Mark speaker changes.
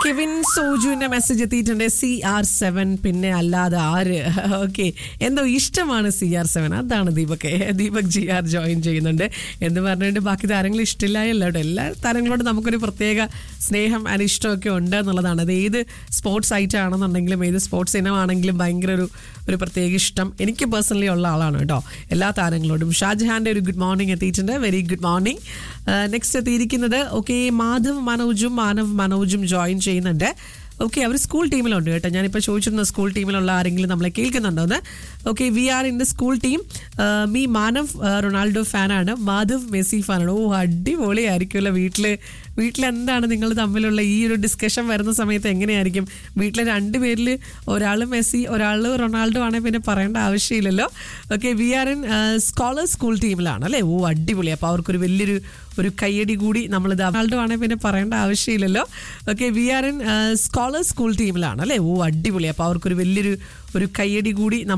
Speaker 1: Kevin സോജുവിന്റെ message എത്തിയിട്ടുണ്ട് C R seven പിന്നെ അല്ലാതെ ആര് ഓക്കെ എന്തോ ഇഷ്ടമാണ് സി ആർ സെവൻ അതാണ് Deepak Deepak G R join ചെയ്യുന്നുണ്ട് എന്ന് പറഞ്ഞിട്ട് ബാക്കി താരങ്ങൾ ഇഷ്ടമില്ലായല്ല കേട്ടോ എല്ലാ താരങ്ങളോടും നമുക്കൊരു പ്രത്യേക സ്നേഹം ആൻഡ് ഇഷ്ടമൊക്കെ ഉണ്ട് എന്നുള്ളതാണ് അത് ഏത് സ്പോർട്സ് ഐറ്റം ആണെന്നുണ്ടെങ്കിലും ഏത് സ്പോർട്സ് ഇനമാണെങ്കിലും ഭയങ്കര ഒരു ഒരു പ്രത്യേക ഇഷ്ടം എനിക്ക് പേഴ്സണലി ഉള്ള ആളാണ് കേട്ടോ എല്ലാ താരങ്ങളോടും ഷാജഹാന്റെ ഒരു ഗുഡ് മോർണിംഗ് എത്തിയിട്ടുണ്ട് വെരി ഗുഡ് മോർണിംഗ് നെക്സ്റ്റ് എത്തിയിരിക്കുന്നത് ഓക്കെ മാധവ് മനോജും മാനവ് മനോജും ജോയിൻ ചെയ്യുന്നുണ്ട് ഓക്കെ അവർ സ്കൂൾ ടീമിലുണ്ട് കേട്ടോ ഞാനിപ്പോൾ ചോദിച്ചിരുന്ന സ്കൂൾ ടീമിലുള്ള ആരെങ്കിലും നമ്മളെ കേൾക്കുന്നുണ്ടോ എന്ന് okay we are in the school team me Manav Ronaldo ഫാനാണ് മാധവ് മെസ്സി ഫാനാണ് ഓ അടിപൊളിയായിരിക്കുമല്ലോ വീട്ടിൽ വീട്ടിൽ എന്താണ് നിങ്ങൾ തമ്മിലുള്ള ഈ ഒരു ഡിസ്കഷൻ വരുന്ന സമയത്ത് എങ്ങനെയായിരിക്കും വീട്ടിലെ രണ്ട് പേരിൽ ഒരാൾ മെസ്സി ഒരാൾ റൊണാൾഡോ ആണെങ്കിൽ പിന്നെ പറയേണ്ട ആവശ്യമില്ലല്ലോ okay we are in scholar school ടീമിലാണ് അല്ലേ ഓ അടിപൊളി അപ്പോൾ അവർക്കൊരു വലിയൊരു ഒരു കയ്യടി കൂടി നമ്മൾ റൊണാൾഡോ ആണെങ്കിൽ പിന്നെ പറയേണ്ട ആവശ്യമില്ലല്ലോ okay we are in scholar school ടീമിലാണ് അല്ലേ ഓ അടിപൊളി അപ്പോൾ അവർക്കൊരു വലിയൊരു ഒരു കയ്യടി കൂടി